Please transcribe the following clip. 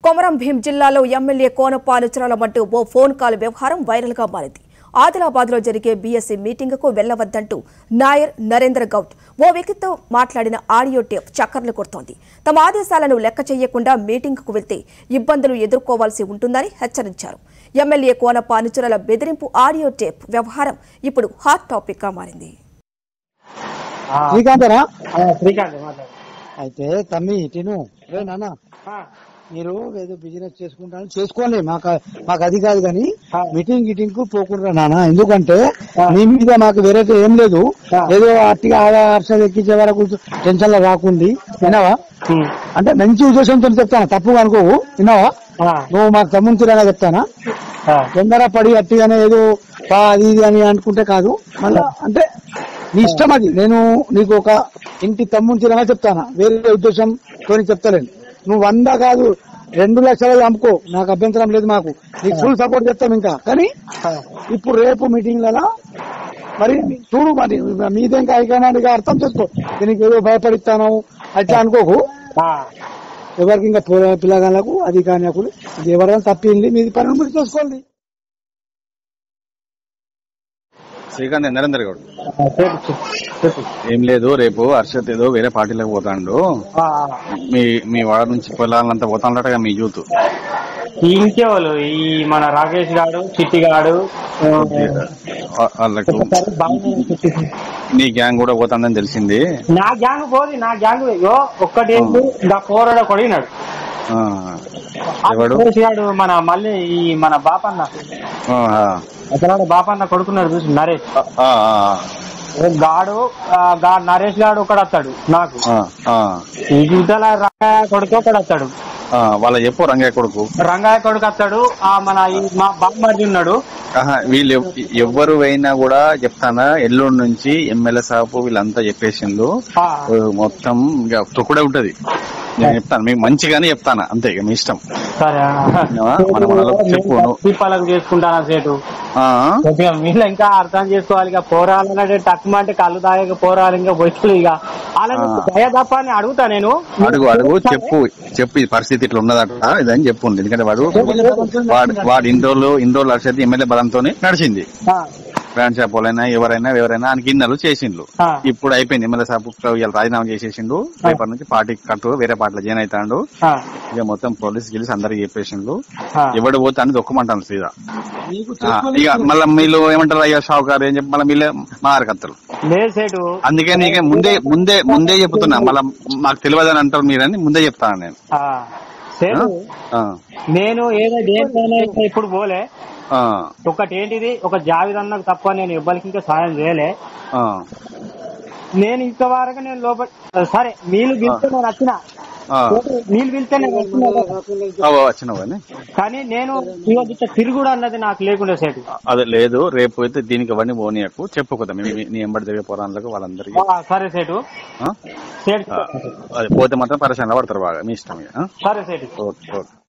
కొమరం భీం జిల్లాలో ఎమ్మెల్యే కోనపానుచరాల మట్టు ఓ ఫోన్ కాల్ వ్యవహారం వైరల్ గా మారింది ఆదిలాబాద్ లో జరిగే బీఎస్సీ మీటింగుకు వెళ్లవద్దంటూ నాయర్ నరేంద్ర గౌడ్ ఓ వ్యక్తితో మాట్లాడిన ఆడియో టేప్ చక్కర్లు కొడుతోంది తమ ఆదేశాలను లెక్క చేయకుండా మీటింగుకు వెళ్తే ఇబ్బందులు ఎదుర్కోవాల్సి ఉంటుందని హెచ్చరించారు ఎమ్మెల్యే కోన పానుచరాల బెదిరింపు ఆడియో టేప్ వ్యవహారం ఇప్పుడు హాట్ టాపిక్ గా మారింది ఆ, శ్రీకాంతరా ఆ, శ్రీకాంత్ మాట్లాడు అయితే తమ్మి తిను రే నాన్న ఆ, మీరు ఏదో బిజినెస్ చేసుకుంటాను చేసుకోండి మాకు మాకు అది కాదు కానీ ఆ. మీటింగ్ గిటింగ్ కు పోకుండా నాన్న ఎందుకంటే ఆ. మీ మీద మాకు వేరే ఏం లేదు ఆ. ఏదో అట్టిగా హర్ష ఎక్కించే వరకు టెన్షన్ లో రాకుండి విన్నావా ఉమ్, అంటే మంచి ఉద్దేశంతో చెప్తాను తప్పుగా అనుకోవు విన్నావా ఆ, నువ్వు మాకు తమ్ముంచురాగా చెప్తానా ఆ, తొందర పడి అట్టిగానే ఏదో పా అది ఇది అని అనుకుంటే కాదు మళ్ళా అంటే నీ ఇష్టం అది నేను నీకు ఒక ఇంటి తమ్ముంచినగా చెప్తాను వేరే ఉద్దేశం తోని చెప్తలేను నువ్వు వంద కాదు రెండు లక్షలు అమ్ముకో నాకు అభ్యంతరం లేదు మాకు నీకు ఫుల్ సపోర్ట్ చేస్తాం ఇంకా కానీ ఆ, ఇప్పుడు రేపు మీటింగ్లలో మరి చూడు మరి మీదే ఇంకా హైకమాండ్ గా అర్థం చేసుకో దీనికి ఏదో భయపడిస్తాను అట్లా అనుకోకు ఆ, ఎవరికి ఇంకా పిల్ల- పిల్లగాళ్ళకు అది కానీ అప్పుడు ఇది ఎవరైనా తప్పింది మీది పని మీరు చేసుకోండి శ్రీకాంత్ నరేందర్ గౌడ్ ఆ, చెప్పు, చెప్పు, చెప్పు. ఏం లేదు రేపు హర్షత్ ఏదో వేరే పార్టీలకు పోతాండు ఆ, మీ మీ వాడ నుంచి పొలాలంతా పోతాండటగా మీ యూత్ ఈ ఇంకెవరు ఈ మన రాకేష్ గాడు చిట్టి గాడు ఆ, వా- వాళ్ళకు ఒకసారి బాగానే చిట్టి. నీ గ్యాంగ్ కూడా పోతాందని తెలిసింది నా గ్యాంగ్ పోది నా గ్యాంగ్ యో ఒక్కటేంటి ఇంకా పోరాడ కొడిగినాడు ఆ, ఎవడు రాకేష్ గాడు మన మళ్ళీ ఈ మన బాపన్న ఆ, అసలు బాపన్న కొడుకున్నాడు చూసి నరేష్ ఆ, ఆ, ఓ గాడు ఆ, గా- నరేష్ గాడు ఒకడు వస్తాడు నాకు ఆ, ఆ, ఈ యుద్ధల రంగయ్య కొడుకు ఒకడు వస్తాడు ఆ, వాళ్ళ చెప్పు రంగయ్య కొడుకు రంగయ్య కొడుకు వస్తాడు ఆ మన ఈ మా బామ్మర్ది ఉన్నాడు ఆహా, వీళ్ళు ఎవ్- ఎవ్వరు అయినా కూడా చెప్తానా ఎల్లుండి నుంచి ఎమ్మెల్యే సాపు వీళ్ళంతా చెప్పేసిండ్రు ఆ, ఓ, మొత్తం ఇక తొక్కుడే ఉంటది నేను చెప్తాను మీకు మంచిగానే చెప్తాను అంతే ఇక మీ ఇష్టం సరే ఆ, మన మనలో చెప్పు నువ్వు. పీపాలకు చేసుకుంటాను సేటు ఆ, కొద్దిగా మీరు ఇంకా అర్థం చేసుకోవాలి ఇక పోరాలంటే తక్కువ అంటే కళ్ళు తాగక పోరాలి ఇంకా వచ్చి ఇక అలా ఆ. దయ తప్ప అని అడుగుతా నేను అడుగు అడుగు చెప్పు చెప్పు ఈ పరిస్థితి ఇట్లా ఉన్నదట ఇదని చెప్పు ఎందుకంటే వాడు వాడు వాడు ఇన్ని రోజులు ఇన్ని రోజులు అడిచేది ఎమ్మెల్యే బలంతో నడిచింది ఆ, బ్రాండ్ షాప్ వాళ్ళైనా ఎవరైనా ఎవరైనా ఆయనకి ఇన్నలు చేసిండ్రు ఆ. ఇప్పుడు అయిపోయింది ఎమ్మెల్యే షాప్ ఇలా రాజీనామా చేసేసిండు రేపటి నుంచి పార్టీ కట్టు వేరే పార్టీలో జాయిన్ అవుతాడు ఆ, ఇక మొత్తం పోలీస్ గెలిచి అందరికి చెప్పేసిండు ఆ. ఎవడు పోతే అని దొక్కమంటాను సీదా నీకు ఆ, ఇక మళ్ళీ మీరు ఏమంటారు అయ్యా షావుకారు ఏం చెప్పి మళ్ళీ మీలే మారకత్తరు లేదు సేటు అందుకే నీకే ముందే ముందే ముందే చెప్తున్నా మళ్ళీ మాకు తెలియదని అంటారు మీరని ముందే చెప్తాను నేను ఆ, సేటు ఆ, నేను ఏదో దేనికైనా ఇప్పుడు పోలే ఆ, ఒకటి ఏంటిది ఒక జావిదన్నకు తప్ప నేను ఎవ్వరికి ఇంకా సాయం చేయలే ఆ, నేను ఇంత వరకు నేను లోపల సరే నీళ్ళు పిలిస్తే నేను వచ్చిన ఆ. నీళ్ళు పిలిస్తే నేను వచ్చిన అవో వచ్చినావు అని కానీ నేను ఇవాళ ఇట్లా తిరుగుడు అన్నది నాకు లేకుండా సేటు అదే లేదు రేపు అయితే దీనికి అవన్నీ పోనీయకు చెప్పు కదా మీ- మీ- నీ ఎంబడి జరిగే పోరాళ్ళకు వాళ్ళందరికీ ఆ, సరే సేటు ఆ? సేటు ఆ, అదే పోతే మాత్రం పరిశ్రమ పడతారు బాగా మీ ఇష్టం ఇక, ఆ? సరే సేటు ఓకే ఓకే